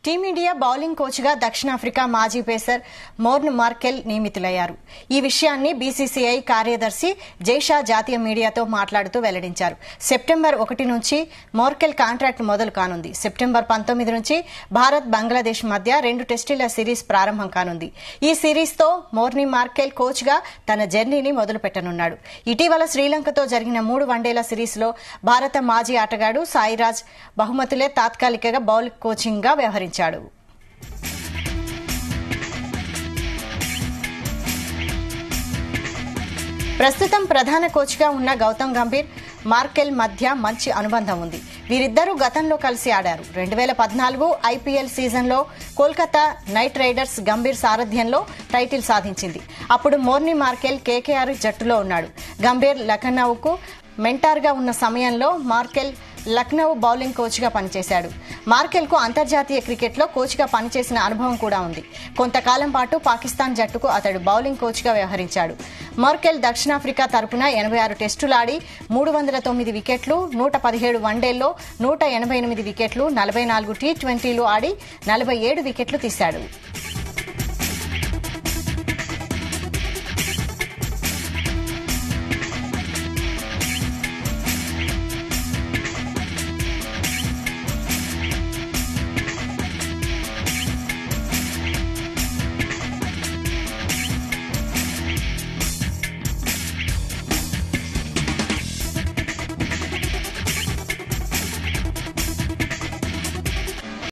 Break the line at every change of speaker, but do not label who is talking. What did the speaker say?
team India bowling కోచ్గా దక్షిణాఫ్రికా మాజీ పేసర్ మోర్న్ మార్కెల్ నియమితులయ్యారు ఈ విషయాన్ని బీసీసీఐ కార్యదర్శి జైషా జాతీయ మీడియాతో మాట్లాడుతూ వెల్లడించారు సెప్టెంబర్ ఒకటి నుంచి మోర్కెల్ కాంట్రాక్ట్ మొదలు కానుంది సెప్టెంబర్ పంతొమ్మిది నుంచి భారత్ బంగ్లాదేశ్ మధ్య రెండు టెస్టుల సిరీస్ ప్రారంభం కానుంది ఈ సిరీస్తో మోర్ని మార్కెల్ కోచ్గా తన జర్నీని మొదలు పెట్టనున్నాడు ఇటీవల శ్రీలంకతో జరిగిన మూడు వన్డేల సిరీస్లో భారత మాజీ ఆటగాడు సాయిరాజ్ బహుమతులే తాత్కాలికగా బౌల్ కోచింగ్గా వ్యవహరించాడు ప్రస్తుతం ప్రధాన కోచ్గా ఉన్న గౌతమ్ గంభీర్ మార్కెల్ మధ్య మంచి అనుబంధం ఉంది వీరిద్దరూ గతంలో కలిసి ఆడారు రెండు వేల పద్నాలుగు ఐపీఎల్ సీజన్లో కోల్కతా నైట్ రైడర్స్ గంభీర్ సారథ్యంలో టైటిల్ సాధించింది అప్పుడు మోర్ని మార్కెల్ కేకేఆర్ జట్టులో ఉన్నాడు గంభీర్ లఖనౌకు మెంటార్గా ఉన్న సమయంలో మార్కెల్ లక్నో బౌలింగ్ కోచ్గా పనిచేశాడు మార్కెల్కు అంతర్జాతీయ క్రికెట్లో కోచ్గా పనిచేసిన అనుభవం కూడా ఉంది కొంతకాలం పాటు పాకిస్తాన్ జట్టుకు అతడు బౌలింగ్ కోచ్గా వ్యవహరించాడు మార్కెల్ దక్షిణాఫ్రికా తరపున ఎనభై ఆరు టెస్టులాడి మూడు వందల తొమ్మిది వికెట్లు నూట పదిహేడు వన్డేల్లో నూట ఎనభై ఎనిమిది వికెట్లు నలభై నాలుగు టీ ట్వంటీలు ఆడి నలభై ఏడు వికెట్లు తీశాడు